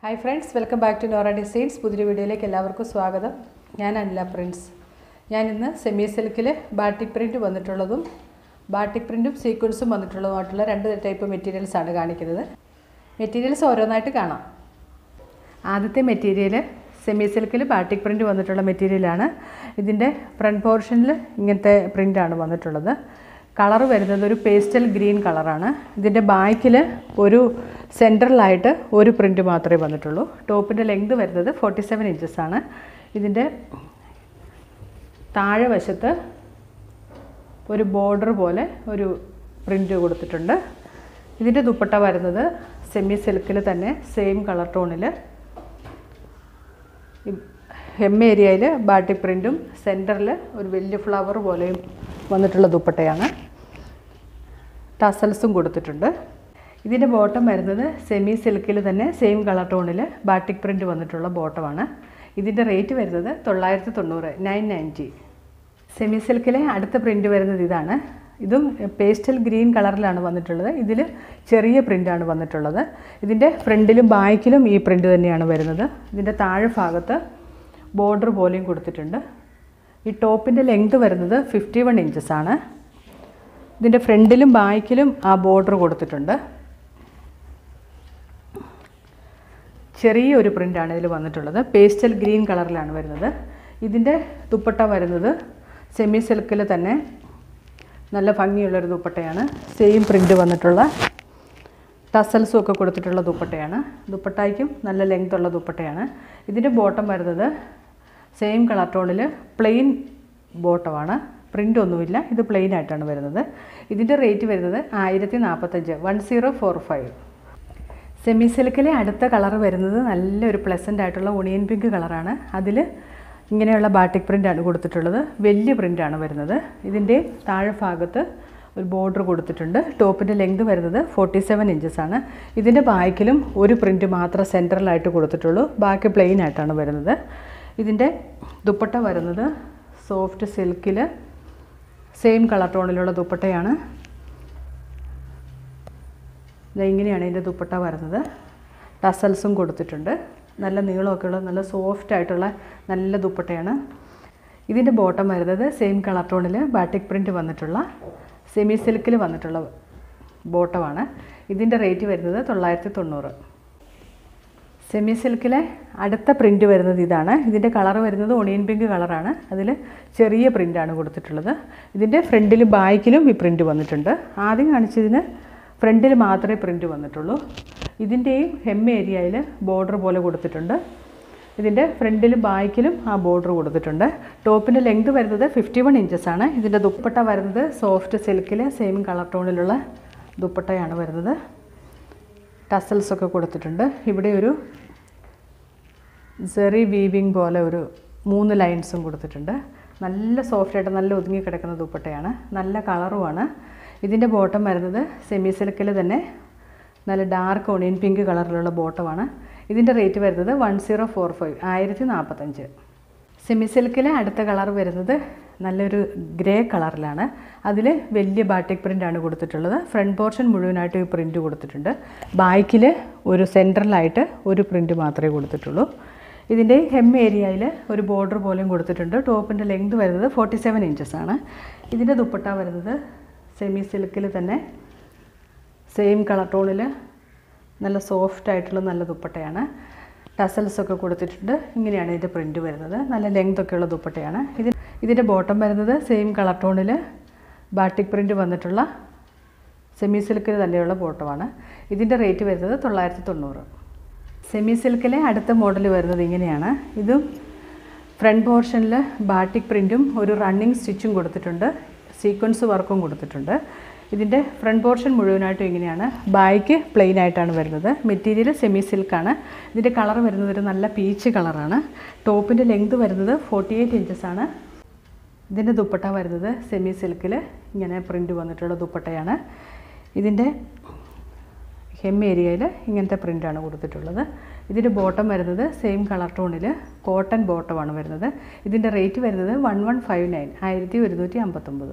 hi friends welcome back to Nora designs പുതിയൊരു വീഡിയോയിലേക്ക് എല്ലാവർക്കും സ്വാഗതം ഞാൻ അനില പ്രിൻസ് ഞാൻ ഇന്ന് സെമി സിൽക്കിൽ ബാട്ടിക് പ്രിൻറ്റ് വന്നിട്ടുള്ളതും ബാട്ടിക് പ്രിൻറ്റും സീക്വൻസും വന്നിട്ടുള്ളതുമായിട്ടുള്ള രണ്ട് ടൈപ്പ് മെറ്റീരിയൽസ് ആണ് കാണിക്കുന്നത് മെറ്റീരിയൽസ് ഓരോന്നായിട്ട് കാണാം ആദ്യത്തെ മെറ്റീരിയൽ സെമി സിൽക്കിൽ ബാട്ടിക് പ്രിൻറ്റ് വന്നിട്ടുള്ള മെറ്റീരിയലാണ് ഇതിൻ്റെ ഫ്രണ്ട് പോർഷനിൽ ഇങ്ങനത്തെ പ്രിൻ്റാണ് വന്നിട്ടുള്ളത് കളർ വരുന്നത് ഒരു പേസ്റ്റൽ ഗ്രീൻ കളറാണ് ഇതിൻ്റെ ബാക്കിൽ ഒരു സെൻട്രലായിട്ട് ഒരു പ്രിൻറ്റ് മാത്രമേ വന്നിട്ടുള്ളൂ ടോപ്പിൻ്റെ ലെങ്ത് വരുന്നത് ഫോർട്ടി സെവൻ ഇഞ്ചസ് ആണ് ഇതിൻ്റെ താഴെ വശത്ത് ഒരു ബോർഡർ പോലെ ഒരു പ്രിൻ്റ് കൊടുത്തിട്ടുണ്ട് ഇതിൻ്റെ ദുപ്പട്ട വരുന്നത് സെമി സിൽക്കിൽ തന്നെ സെയിം കളർ ടോണിൽ ഹെം ഏരിയയിൽ ബാട്ടി പ്രിൻറ്റും സെൻറ്ററിൽ ഒരു വലിയ ഫ്ലവർ പോലെയും വന്നിട്ടുള്ള ദുപ്പട്ടയാണ് ടസൽസും കൊടുത്തിട്ടുണ്ട് ഇതിൻ്റെ ബോട്ടം വരുന്നത് സെമി സിൽക്കിൽ തന്നെ സെയിം കളർ ടോണിൽ ബാട്ടിക് പ്രിൻറ്റ് വന്നിട്ടുള്ള ബോട്ടമാണ് ഇതിൻ്റെ റേറ്റ് വരുന്നത് തൊള്ളായിരത്തി തൊണ്ണൂറ് നയൻ നയൻറ്റി സെമി സിൽക്കിലെ അടുത്ത പ്രിൻറ്റ് വരുന്നത് ഇതാണ് ഇതും പേസ്റ്റൽ ഗ്രീൻ കളറിലാണ് വന്നിട്ടുള്ളത് ഇതിൽ ചെറിയ പ്രിൻ്റാണ് വന്നിട്ടുള്ളത് ഇതിൻ്റെ ഫ്രണ്ടിലും ബാക്കിലും ഈ പ്രിൻ്റ് തന്നെയാണ് വരുന്നത് ഇതിൻ്റെ താഴെ ഭാഗത്ത് ബോർഡർ പോലെയും കൊടുത്തിട്ടുണ്ട് ഈ ടോപ്പിൻ്റെ ലെങ്ത് വരുന്നത് ഫിഫ്റ്റി വൺ ഇഞ്ചസ് ആണ് ഇതിൻ്റെ ഫ്രണ്ടിലും ബാക്കിലും ആ ബോർഡർ കൊടുത്തിട്ടുണ്ട് ചെറിയൊരു പ്രിൻ്റാണ് ഇതിൽ വന്നിട്ടുള്ളത് പേസ്റ്റൽ ഗ്രീൻ കളറിലാണ് വരുന്നത് ഇതിൻ്റെ ദുപ്പട്ട വരുന്നത് സെമി സിൽക്കിൽ തന്നെ നല്ല ഭംഗിയുള്ളൊരു ദുപ്പട്ടയാണ് സെയിം പ്രിൻ്റ് വന്നിട്ടുള്ള ടസൽസും ഒക്കെ കൊടുത്തിട്ടുള്ള ദുപ്പട്ടയാണ് ദുപ്പട്ടയ്ക്കും നല്ല ലെങ്ത് ഉള്ള ദുപ്പട്ടയാണ് ഇതിൻ്റെ ബോട്ടം വരുന്നത് സെയിം കളർ ടോണിൽ പ്ലെയിൻ ബോട്ടമാണ് പ്രിൻ്റ് ഒന്നുമില്ല ഇത് പ്ലെയിൻ ആയിട്ടാണ് വരുന്നത് ഇതിൻ്റെ റേറ്റ് വരുന്നത് ആയിരത്തി നാൽപ്പത്തഞ്ച് one zero four five semi സിൽക്കിലെ അടുത്ത കളർ വരുന്നത് നല്ലൊരു പ്ലസൻ്റ് ആയിട്ടുള്ള ഒണിയൻ പിങ്ക് കളറാണ് അതിൽ ഇങ്ങനെയുള്ള ബാട്ടിക് പ്രിൻ്റാണ് കൊടുത്തിട്ടുള്ളത് വലിയ പ്രിൻ്റാണ് വരുന്നത് ഇതിൻ്റെ താഴെ ഭാഗത്ത് ഒരു ബോർഡർ കൊടുത്തിട്ടുണ്ട് ടോപ്പിൻ്റെ ലെങ്ത് വരുന്നത് ഫോർട്ടി സെവൻ ഇഞ്ചസ് ആണ് ഇതിൻ്റെ ബാക്കിലും ഒരു പ്രിൻറ്റ് മാത്രം സെൻറ്ററിലായിട്ട് കൊടുത്തിട്ടുള്ളൂ ബാക്കി പ്ലെയിൻ ആയിട്ടാണ് വരുന്നത് ഇതിൻ്റെ ദുപ്പട്ട വരുന്നത് സോഫ്റ്റ് സിൽക്കിൽ സെയിം കളർ ടോണിലുള്ള ദുപ്പട്ടയാണ് ഇത് ഇങ്ങനെയാണ് ഇതിൻ്റെ ദുപ്പട്ട വരുന്നത് ടസൽസും കൊടുത്തിട്ടുണ്ട് നല്ല നീളമൊക്കെ ഉള്ള നല്ല സോഫ്റ്റ് ആയിട്ടുള്ള നല്ല ദുപ്പട്ടയാണ് ഇതിൻ്റെ ബോട്ടം വരുന്നത് സെയിം കളർ ടോണിൽ ബാട്ടിക് പ്രിൻറ്റ് വന്നിട്ടുള്ള സെമി സിൽക്കിൽ വന്നിട്ടുള്ള ബോട്ടമാണ് ഇതിൻ്റെ റേറ്റ് വരുന്നത് തൊള്ളായിരത്തി തൊണ്ണൂറ് സെമി സിൽക്കിലെ അടുത്ത പ്രിൻറ്റ് വരുന്നത് ഇതാണ് ഇതിൻ്റെ കളർ വരുന്നത് ഒണിയൻ പിങ്ക് കളറാണ് അതിൽ ചെറിയ പ്രിൻ്റാണ് കൊടുത്തിട്ടുള്ളത് ഇതിൻ്റെ ഫ്രണ്ടിലും ബാക്കിലും ഈ പ്രിൻറ്റ് വന്നിട്ടുണ്ട് ആദ്യം കാണിച്ചതിന് ഫ്രണ്ടിൽ മാത്രമേ പ്രിൻറ്റ് വന്നിട്ടുള്ളൂ ഇതിൻ്റെയും ഹെം ഏരിയയിൽ ബോർഡർ പോലെ കൊടുത്തിട്ടുണ്ട് ഇതിൻ്റെ ഫ്രണ്ടിലും ബാക്കിലും ആ ബോർഡർ കൊടുത്തിട്ടുണ്ട് ടോപ്പിൻ്റെ ലെങ്ത് വരുന്നത് ഫിഫ്റ്റി വൺ ഇഞ്ചസ് ആണ് ഇതിൻ്റെ ദുപ്പട്ട വരുന്നത് സോഫ്റ്റ് സിൽക്കിൽ സെയിം കളർ ടോണിലുള്ള ദുപ്പട്ടയാണ് വരുന്നത് ടസൽസ് ഒക്കെ കൊടുത്തിട്ടുണ്ട് ഇവിടെ ഒരു സെറി വീവിങ് പോലെ ഒരു മൂന്ന് ലൈൻസും കൊടുത്തിട്ടുണ്ട് നല്ല സോഫ്റ്റായിട്ട് നല്ല ഒതുങ്ങി കിടക്കുന്ന ദുപ്പട്ടയാണ് നല്ല കളറുമാണ് ഇതിൻ്റെ ബോട്ടം വരുന്നത് സെമി സിൽക്കിൽ തന്നെ നല്ല ഡാർക്ക് ഒണിയൻ പിങ്ക് കളറിലുള്ള ബോട്ടമാണ് ഇതിൻ്റെ റേറ്റ് വരുന്നത് വൺ സീറോ ഫോർ ഫൈവ് ആയിരത്തി നാൽപ്പത്തഞ്ച് സെമി സിൽക്കിലെ അടുത്ത കളർ വരുന്നത് നല്ലൊരു ഗ്രേ കളറിലാണ് അതിൽ വലിയ ബാട്ടിക് പ്രിൻ്റാണ് കൊടുത്തിട്ടുള്ളത് ഫ്രണ്ട് പോർഷൻ മുഴുവനായിട്ട് ഈ പ്രിൻ്റ് കൊടുത്തിട്ടുണ്ട് ബാക്കിൽ ഒരു സെൻട്രലായിട്ട് ഒരു പ്രിൻ്റ് മാത്രമേ കൊടുത്തിട്ടുള്ളൂ ഇതിൻ്റെ ഹെം ഏരിയയിൽ ഒരു ബോർഡർ പോലെയും കൊടുത്തിട്ടുണ്ട് ടോപ്പിൻ്റെ ലെങ്ത് വരുന്നത് ഫോർട്ടി സെവൻ ഇഞ്ചസ് ആണ് ഇതിൻ്റെ ദുപ്പട്ട വരുന്നത് സെമി സിൽക്കിൽ തന്നെ സെയിം കളർ ടോണിൽ നല്ല സോഫ്റ്റ് ആയിട്ടുള്ള നല്ല ദുപ്പട്ടയാണ് ടസൽസ് ഒക്കെ കൊടുത്തിട്ടുണ്ട് ഇങ്ങനെയാണ് ഇതിൻ്റെ പ്രിൻറ്റ് വരുന്നത് നല്ല ലെങ്ത് ഒക്കെയുള്ള ദുപ്പട്ടയാണ് ഇത് ഇതിൻ്റെ ബോട്ടം വരുന്നത് സെയിം കളർ ടോണിൽ ബാട്ടിക് പ്രിൻറ്റ് വന്നിട്ടുള്ള സെമി സിൽക്കിൽ തന്നെയുള്ള ബോട്ടമാണ് ഇതിൻ്റെ റേറ്റ് വരുന്നത് തൊള്ളായിരത്തി തൊണ്ണൂറ് സെമി സിൽക്കിലെ അടുത്ത മോഡൽ വരുന്നത് ഇങ്ങനെയാണ് ഇതും ഫ്രണ്ട് പോർഷനിൽ ബാട്ടിക് പ്രിൻറ്റും ഒരു റണ്ണിങ് സ്റ്റിച്ചും കൊടുത്തിട്ടുണ്ട് സീക്വൻസ് വർക്കും കൊടുത്തിട്ടുണ്ട് ഇതിൻ്റെ ഫ്രണ്ട് പോർഷൻ മുഴുവനായിട്ടും ഇങ്ങനെയാണ് ബാക്ക് പ്ലെയിൻ ആയിട്ടാണ് വരുന്നത് മെറ്റീരിയൽ സെമി സിൽക്കാണ് ഇതിൻ്റെ കളർ വരുന്നത് ഒരു നല്ല പീച്ച് കളറാണ് ടോപ്പിൻ്റെ ലെങ്ത് വരുന്നത് ഫോർട്ടി എയ്റ്റ് ഇഞ്ചസ് ആണ് ഇതിൻ്റെ ദുപ്പട്ട വരുന്നത് സെമി സിൽക്കിൽ ഇങ്ങനെ പ്രിൻറ്റ് വന്നിട്ടുള്ള ദുപ്പട്ടയാണ് ഇതിൻ്റെ ഹെം ഏരിയയിൽ ഇങ്ങനത്തെ പ്രിൻ്റാണ് കൊടുത്തിട്ടുള്ളത് ഇതിൻ്റെ ബോട്ടം വരുന്നത് സെയിം കളർ ടോണിൽ കോട്ടൺ ബോട്ടമാണ് വരുന്നത് ഇതിൻ്റെ റേറ്റ് വരുന്നത് വൺ വൺ ഫൈവ് നയൻ ആയിരത്തി ഒരുന്നൂറ്റി അമ്പത്തൊമ്പത്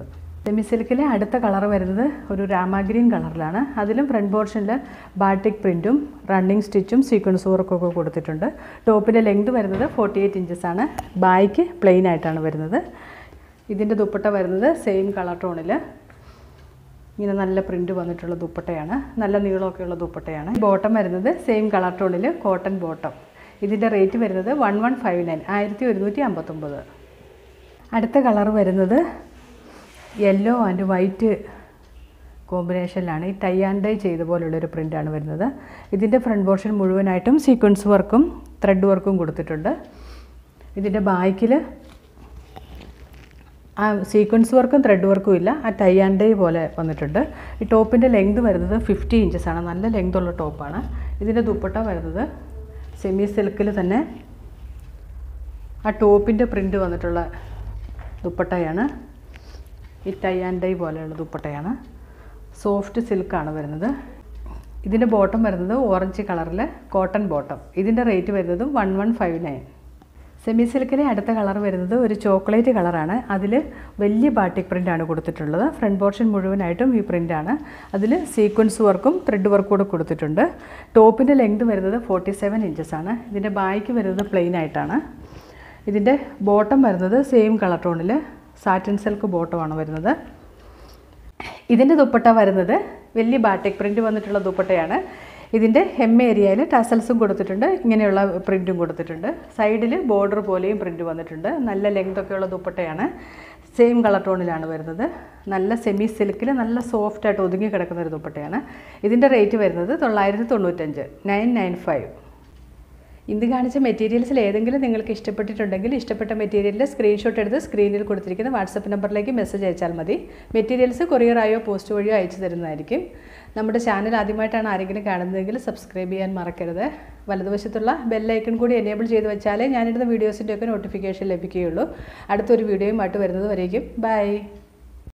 സെമി സിൽക്കിലെ അടുത്ത കളർ വരുന്നത് ഒരു രാമ ഗ്രീൻ കളറിലാണ് അതിലും ഫ്രണ്ട് പോർഷനിൽ ബാട്ടിക് പ്രിൻറ്റും റണ്ണിങ് സ്റ്റിച്ചും സീക്വൻസ് വർക്കൊക്കെ കൊടുത്തിട്ടുണ്ട് ടോപ്പിൻ്റെ ലെങ്ത് വരുന്നത് ഫോർട്ടി എയ്റ്റ് ഇഞ്ചസ് ആണ് ബായ്ക്ക് പ്ലെയിൻ ആയിട്ടാണ് വരുന്നത് ഇതിൻ്റെ ദുപ്പട്ട വരുന്നത് സെയിം കളർ ടോണിൽ ഇങ്ങനെ നല്ല പ്രിൻറ്റ് വന്നിട്ടുള്ള ദുപ്പട്ടയാണ് നല്ല നീളമൊക്കെയുള്ള ദുപ്പട്ടയാണ് ബോട്ടം വരുന്നത് സെയിം കളർ ടോണിൽ കോട്ടൺ ബോട്ടം ഇതിൻ്റെ റേറ്റ് വരുന്നത് വൺ വൺ ഫൈവ് നയൻ ആയിരത്തി ഒരുന്നൂറ്റി അമ്പത്തൊമ്പത് അടുത്ത കളർ വരുന്നത് യെല്ലോ ആൻഡ് വൈറ്റ് കോമ്പിനേഷനിലാണ് ഈ ടൈ ആൻഡ് ഡൈ ചെയ്ത പോലുള്ളൊരു പ്രിൻ്റാണ് വരുന്നത് ഇതിൻ്റെ ഫ്രണ്ട് പോർഷൻ മുഴുവനായിട്ടും സീക്വൻസ് വർക്കും ത്രെഡ് വർക്കും കൊടുത്തിട്ടുണ്ട് ഇതിൻ്റെ ബാക്കിൽ ആ സീക്വൻസ് വർക്കും ത്രെഡ് വർക്കും ഇല്ല ആ ടൈ ആൻഡ് ഡൈ പോലെ വന്നിട്ടുണ്ട് ഈ ടോപ്പിൻ്റെ ലെങ്ത് വരുന്നത് ഫിഫ്റ്റി ഇഞ്ചസ് ആണ് നല്ല ലെങ്ത് ഉള്ള ടോപ്പാണ് ഇതിൻ്റെ ദുപ്പട്ട വരുന്നത് സെമി സിൽക്കിൽ തന്നെ ആ ടോപ്പിൻ്റെ പ്രിൻ്റ് വന്നിട്ടുള്ള ദുപ്പട്ടയാണ് ഈ ടൈ ആൻഡ് ഡൈ പോലെയുള്ള ദുപ്പട്ടയാണ് സോഫ്റ്റ് സിൽക്കാണ് വരുന്നത് ഇതിൻ്റെ ബോട്ടം വരുന്നത് ഓറഞ്ച് കളറിൽ കോട്ടൺ ബോട്ടം ഇതിൻ്റെ റേറ്റ് വരുന്നത് one one five nine semi സിൽക്കിലെ അടുത്ത കളർ വരുന്നത് ഒരു ചോക്ലേറ്റ് കളറാണ് അതിൽ വലിയ ബാട്ടിക് പ്രിൻ്റാണ് കൊടുത്തിട്ടുള്ളത് ഫ്രണ്ട് പോർഷൻ മുഴുവനായിട്ടും ഈ പ്രിൻ്റാണ് അതിൽ സീക്വൻസ് വർക്കും ത്രെഡ് വർക്കും കൂടെ കൊടുത്തിട്ടുണ്ട് ടോപ്പിൻ്റെ ലെങ്ത് വരുന്നത് ഫോർട്ടി സെവൻ ഇഞ്ചസ് ആണ് ഇതിൻ്റെ ബായ്ക്ക് വരുന്നത് പ്ലെയിൻ ആയിട്ടാണ് ഇതിൻ്റെ ബോട്ടം വരുന്നത് സെയിം കളർ ടോണിൽ സാറ്റിൻ സിൽക്ക് ബോട്ടമാണ് വരുന്നത് ഇതിൻ്റെ ദുപ്പട്ട വരുന്നത് വലിയ ബാട്ടിക് പ്രിൻ്റ് വന്നിട്ടുള്ള ദുപ്പട്ടയാണ് ഇതിൻ്റെ ഹെം ഏരിയയിൽ ടസൽസും കൊടുത്തിട്ടുണ്ട് ഇങ്ങനെയുള്ള പ്രിൻറ്റും കൊടുത്തിട്ടുണ്ട് സൈഡിൽ ബോർഡർ പോലെയും പ്രിൻറ്റ് വന്നിട്ടുണ്ട് നല്ല ലെങ്ത് ഒക്കെയുള്ള ദുപ്പട്ടയാണ് സെയിം കളർ ടോണിലാണ് വരുന്നത് നല്ല സെമി സിൽക്കിൽ നല്ല സോഫ്റ്റായിട്ട് ഒതുങ്ങി കിടക്കുന്ന ഒരു ദുപ്പട്ടയാണ് ഇതിൻ്റെ റേറ്റ് വരുന്നത് തൊള്ളായിരത്തി തൊണ്ണൂറ്റഞ്ച് നയൻ നയൻ ഫൈവ് ഇന്ന് കാണിച്ച മെറ്റീരിയൽസിൽ ഏതെങ്കിലും നിങ്ങൾക്ക് ഇഷ്ടപ്പെട്ടിട്ടുണ്ടെങ്കിൽ ഇഷ്ടപ്പെട്ട മെറ്റീരിയലിൻ്റെ സ്ക്രീൻഷോട്ട് എടുത്ത് സ്ക്രീനിൽ കൊടുത്തിരിക്കുന്ന വാട്സപ്പ് നമ്പറിലേക്ക് മെസ്സേജ് അയച്ചാൽ മതി മെറ്റീരിയൽസ് കൊറിയറായോ പോസ്റ്റ് വഴിയോ അയച്ചു തരുന്നതായിരിക്കും നമ്മുടെ ചാനൽ ആദ്യമായിട്ടാണ് ആരെങ്കിലും കാണുന്നതെങ്കിൽ സബ്സ്ക്രൈബ് ചെയ്യാൻ മറക്കരുത് വലതുവശത്തുള്ള ബെല്ലൈക്കൺ കൂടി എനേബിൾ ചെയ്ത് വെച്ചാലേ ഞാനിടുന്ന വീഡിയോസിൻ്റെയൊക്കെ നോട്ടിഫിക്കേഷൻ ലഭിക്കുകയുള്ളൂ അടുത്തൊരു വീഡിയോയുമായിട്ട് വരുന്നത് വരേക്കും ബൈ